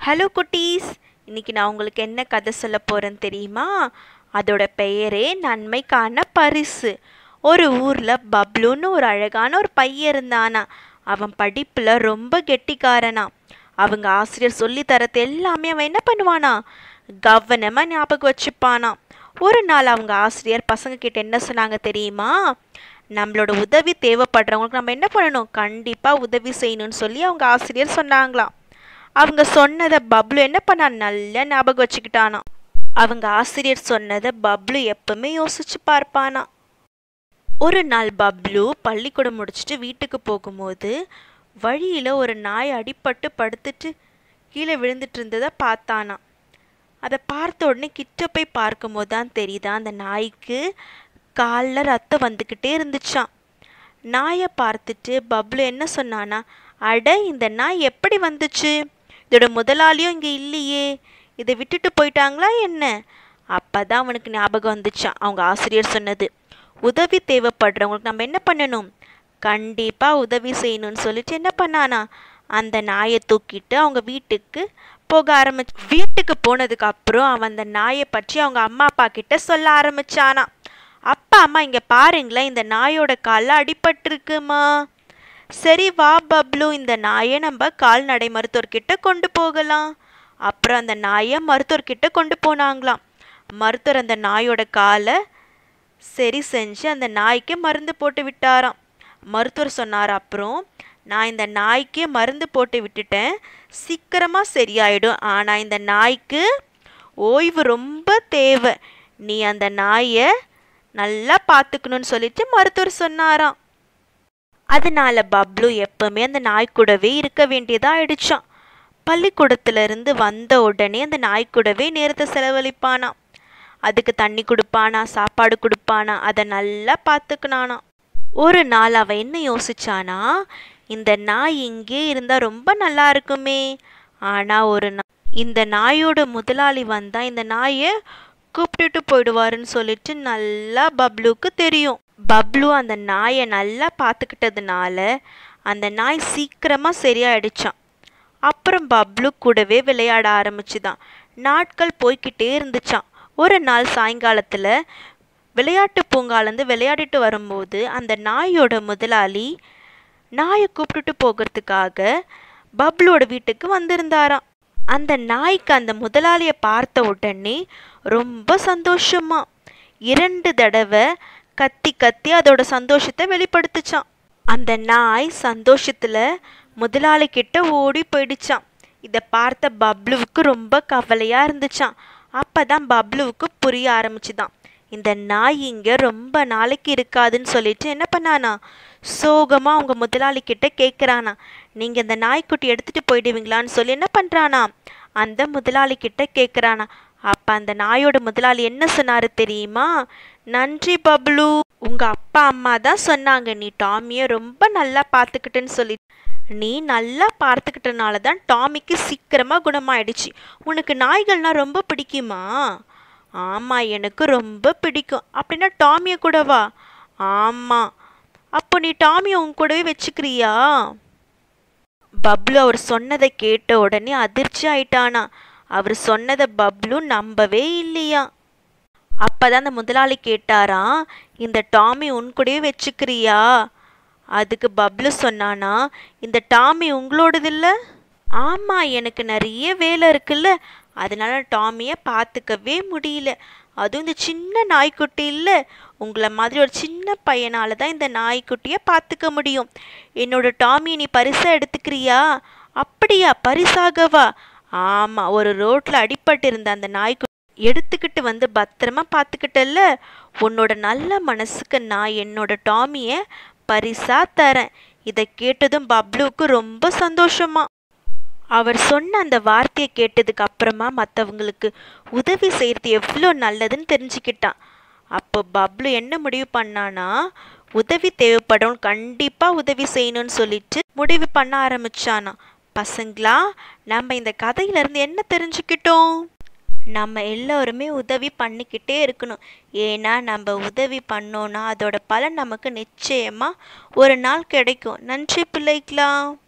hello குட்டீஸ் இன்னைக்கு நான் உங்களுக்கு என்ன கதை சொல்ல போகிறேன்னு தெரியுமா அதோட பெயரே நன்மைக்கான பரிசு ஒரு ஊரில் பப்ளுன்னு ஒரு அழகான ஒரு பையன் இருந்தானா அவன் படிப்பில் ரொம்ப கெட்டிக்காரனா அவங்க ஆசிரியர் சொல்லி தரது எல்லாமே அவன் என்ன பண்ணுவானா கவனமாக ஞாபகம் வச்சுப்பானா ஒரு நாள் அவங்க ஆசிரியர் பசங்க கிட்ட என்ன சொன்னாங்க தெரியுமா நம்மளோட உதவி தேவைப்படுறவங்களுக்கு நம்ம என்ன பண்ணணும் கண்டிப்பாக உதவி செய்யணும்னு சொல்லி அவங்க ஆசிரியர் சொன்னாங்களாம் அவங்க சொன்னதை பப்ளு என்ன பண்ணான் நல்லா ஞாபகம் வச்சுக்கிட்டானா அவங்க ஆசிரியர் சொன்னதை பப்ளு எப்பவுமே யோசிச்சு பார்ப்பானா ஒரு நாள் பப்ளு பள்ளிக்கூடம் முடிச்சுட்டு வீட்டுக்கு போகும்போது வழியில் ஒரு நாய் அடிபட்டு படுத்துட்டு கீழே விழுந்துட்டு இருந்ததை பார்த்தானா அதை பார்த்த உடனே கிட்ட போய் பார்க்கும்போது தான் தெரியுதா அந்த நாய்க்கு காலில் ரத்தம் வந்துக்கிட்டே இருந்துச்சான் நாயை பார்த்துட்டு பப்ளு என்ன சொன்னானா அட இந்த நாய் எப்படி வந்துச்சு இதோட முதலாளியும் இங்கே இல்லையே இதை விட்டுட்டு போயிட்டாங்களா என்ன அப்போ தான் அவனுக்கு ஞாபகம் வந்துச்சான் அவங்க ஆசிரியர் சொன்னது உதவி தேவைப்படுறவங்களுக்கு நம்ம என்ன பண்ணணும் கண்டிப்பாக உதவி செய்யணும்னு சொல்லிட்டு என்ன பண்ணானா அந்த நாயை தூக்கிட்டு அவங்க வீட்டுக்கு போக ஆரம்பிச்சு வீட்டுக்கு போனதுக்கு அப்புறம் அவன் அந்த நாயை பற்றி அவங்க அம்மா அப்பா கிட்ட சொல்ல ஆரம்பிச்சானா அப்பா அம்மா இங்கே பாருங்களேன் இந்த நாயோட காலில் அடிபட்டிருக்குமா சரி வா பப்ளு இந்த நாயை நம்ம கால்நடை மருத்துவர்கிட்ட கொண்டு போகலாம் அப்புறம் அந்த நாயை மருத்துவர்கிட்ட கொண்டு போனாங்களாம் மருத்துவர் அந்த நாயோட காலை சரி செஞ்சு அந்த நாய்க்கு மருந்து போட்டு விட்டாராம் மருத்துவர் சொன்னார் அப்புறம் நான் இந்த நாய்க்கு மருந்து போட்டு விட்டுட்டேன் சீக்கிரமாக சரியாயிடும் ஆனால் இந்த நாய்க்கு ஓய்வு ரொம்ப தேவை நீ அந்த நாயை நல்லா பார்த்துக்கணும்னு சொல்லிட்டு மருத்துவர் சொன்னாராம் அதனால பப்ளு எப்பவுமே அந்த நாய் கூடவே இருக்க வேண்டியதா ஆயிடுச்சான் பள்ளிக்கூடத்துல இருந்து வந்த உடனே அந்த நாய் கூடவே நேரத்தை செலவழிப்பானா அதுக்கு தண்ணி கொடுப்பானா சாப்பாடு கொடுப்பானா அதை நல்லா பார்த்துக்கினானா ஒரு நாள் அவன் என்ன யோசிச்சானா இந்த நாய் இங்கே இருந்தா ரொம்ப நல்லா இருக்குமே ஆனா ஒரு நா இந்த நாயோட முதலாளி வந்தா இந்த நாயை கூப்பிட்டுட்டு போயிடுவாருன்னு சொல்லிட்டு நல்லா பப்ளுக்கு தெரியும் பப்ளு அந்த நாயை நல்லா பார்த்துக்கிட்டதுனால அந்த நாய் சீக்கிரமாக சரியாயிடுச்சான் அப்புறம் பப்ளு கூடவே விளையாட ஆரம்பிச்சுதான் நாட்கள் போய்கிட்டே இருந்துச்சான் ஒரு நாள் சாயங்காலத்தில் விளையாட்டு பூங்காலேருந்து விளையாடிட்டு வரும்போது அந்த நாயோட முதலாளி நாயை கூப்பிட்டுட்டு போகிறதுக்காக பப்ளுவோட வீட்டுக்கு வந்திருந்தாராம் அந்த நாய்க்கு அந்த முதலாளியை பார்த்த உடனே ரொம்ப சந்தோஷமா இரண்டு தடவை கத்தி கத்தி அதோட சந்தோஷத்தை வெளிப்படுத்துச்சான் அந்த நாய் சந்தோஷத்துல முதலாளி கிட்ட ஓடி போயிடுச்சான் இதை பார்த்த பப்ளுவுக்கு ரொம்ப கவலையா இருந்துச்சான் அப்பதான் பப்ளுவுக்கு புரிய ஆரம்பிச்சுதான் இந்த நாய் இங்க ரொம்ப நாளைக்கு இருக்காதுன்னு சொல்லிட்டு என்ன பண்ணானா சோகமா அவங்க முதலாளி கிட்ட கேட்குறானா நீங்க இந்த நாய்க்குட்டி எடுத்துட்டு போயிடுவீங்களான்னு சொல்லி என்ன பண்றானா அந்த முதலாளி கிட்ட கேட்குறானா அப்ப அந்த நாயோட முதலாளி என்ன சொன்னாரு தெரியுமா நன்றி பப்ளு உங்க அப்பா அம்மா தான் சொன்னாங்க நீ டாமியை ரொம்ப நல்லா பார்த்துக்கிட்டேன்னு சொல்லி நீ நல்லா பார்த்துக்கிட்டனால தான் டாமிக்கு சீக்கிரமா குணமாயிடுச்சு உனக்கு நாய்கள்னா ரொம்ப பிடிக்குமா ஆமா எனக்கு ரொம்ப பிடிக்கும் அப்படின்னா டாமியை கூடவா ஆமா அப்போ நீ டாமியை உன் கூடவே வச்சுக்கிறியா பப்ளு அவர் சொன்னதை கேட்ட உடனே அதிர்ச்சி ஆயிட்டானா அவர் சொன்னதை பப்ளு நம்பவே இல்லையா அப்பதான் அந்த முதலாளி கேட்டாராம் இந்த டாமி உன் கூடவே வச்சுக்கிறியா அதுக்கு பப்ளு சொன்னானா இந்த டாமி உங்களோடது இல்லை ஆமாம் எனக்கு நிறைய வேலை இருக்குல்ல அதனால டாமியை பார்த்துக்கவே முடியல அதுவும் இந்த சின்ன நாய்க்குட்டி இல்லை உங்களை மாதிரி ஒரு சின்ன பையனால தான் இந்த நாய்க்குட்டியை பார்த்துக்க முடியும் என்னோட டாமியை நீ பரிசாக எடுத்துக்கிறியா அப்படியா பரிசாகவா ஆமாம் ஒரு ரோட்டில் அடிபட்டு இருந்த அந்த நாய்க்குட்டி எடுத்துக்கிட்டு வந்து பத்திரமா பார்த்துக்கிட்டல்ல உன்னோட நல்ல மனசுக்கு நான் என்னோட டாமியை பரிசா தரேன் இதை கேட்டதும் பப்ளுவுக்கு ரொம்ப சந்தோஷமா அவர் சொன்ன அந்த வார்த்தையை கேட்டதுக்கு அப்புறமா மற்றவங்களுக்கு உதவி செய்கிறது எவ்வளோ நல்லதுன்னு தெரிஞ்சுக்கிட்டான் அப்போ பப்ளு என்ன முடிவு பண்ணானா உதவி தேவைப்படும் கண்டிப்பாக உதவி செய்யணும்னு சொல்லிட்டு முடிவு பண்ண ஆரம்பிச்சானா பசங்களா நம்ம இந்த கதையிலேருந்து என்ன தெரிஞ்சுக்கிட்டோம் நம்ம எல்லோருமே உதவி பண்ணிக்கிட்டே இருக்கணும் ஏன்னா நம்ம உதவி பண்ணோன்னா அதோட பலன் நமக்கு நிச்சயமாக ஒரு நாள் கிடைக்கும் நன்றி பிள்ளைக்கலாம்